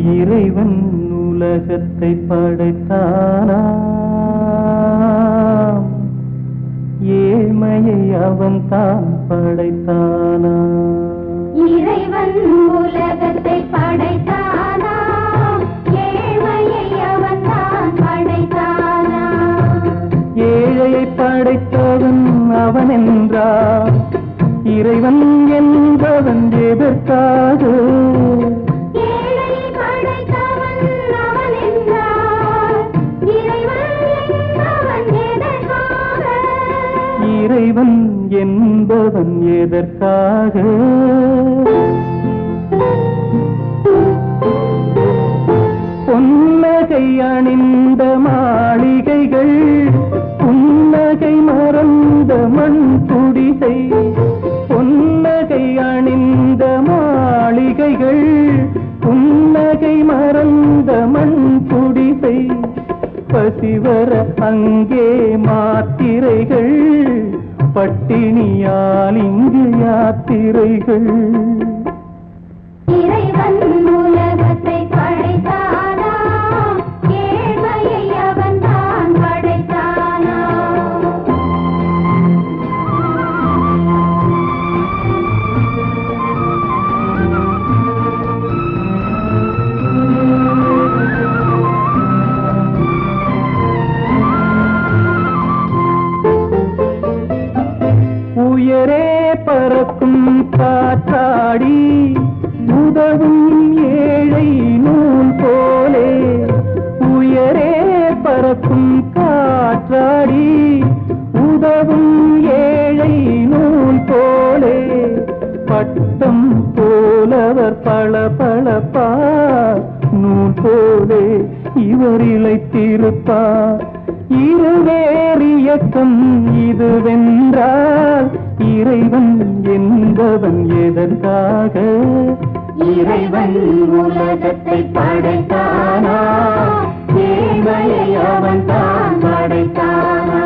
இறைவன் உலகத்தை படைத்தானா ஏழ்மையை அவன் தான் படைத்தானா இறைவன் உலகத்தை படைத்தானா ஏழ்மையை அவன் தான் படைத்தானா ஏழையை படைத்தவன் அவன் என்றார் இறைவன் என்பவன் எதற்காக ஏழையை படைத்தவன் அவன் என்றார் இறைவன் என்பவன் எதற்காக இறைவன் என்பவன் எதற்காக பொன்னகை அணிந்த மாளிகைகள் புன்னகை மறந்த மண் குடிசை பொன்னகை அணிந்த மாளிகைகள் புன்னகை மறந்த மண் குடிசை பசிவர அங்கே மாத்திரைகள் பட்டினியால் இங்கு யாத்திரைகள் இறைவன் உலகத்தை படைத்தானா ஏழ்மையை அவன் தான் படைத்தானா உயரே பறக்கும் காற்றாடி உதவும் ஏழை நூல் போலே உயரே பறக்கும் காற்றாடி உதவும் ஏழை நூல் போலே பட்டம் போலவர் பள பளப்பார் நூல் போலே இவர் இழைத்திருப்பார் இருவேறு இயக்கம் இதுவென்றால் இறைவன் என்பவன் எதற்காக இறைவன் உலகத்தை படைத்தானா ஏழ்மையை அவன் தான் படைத்தானா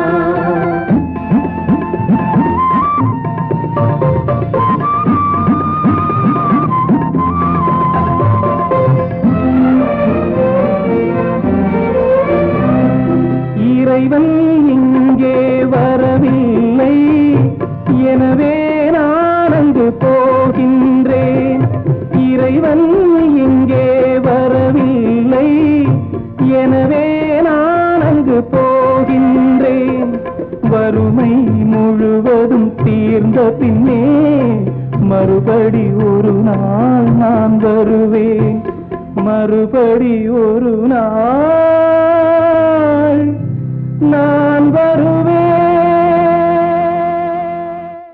இறைவன் இங்கே வரவில்லை எனவே நான் அங்கு போகின்றேன் இறைவன் இங்கே வரவில்லை எனவே நான் அங்கு போகின்றேன் வறுமை முழுவதும் தீர்ந்த பின்னே மறுபடி ஒரு நாள் நான் வருவேன் மறுபடி ஒரு நாள்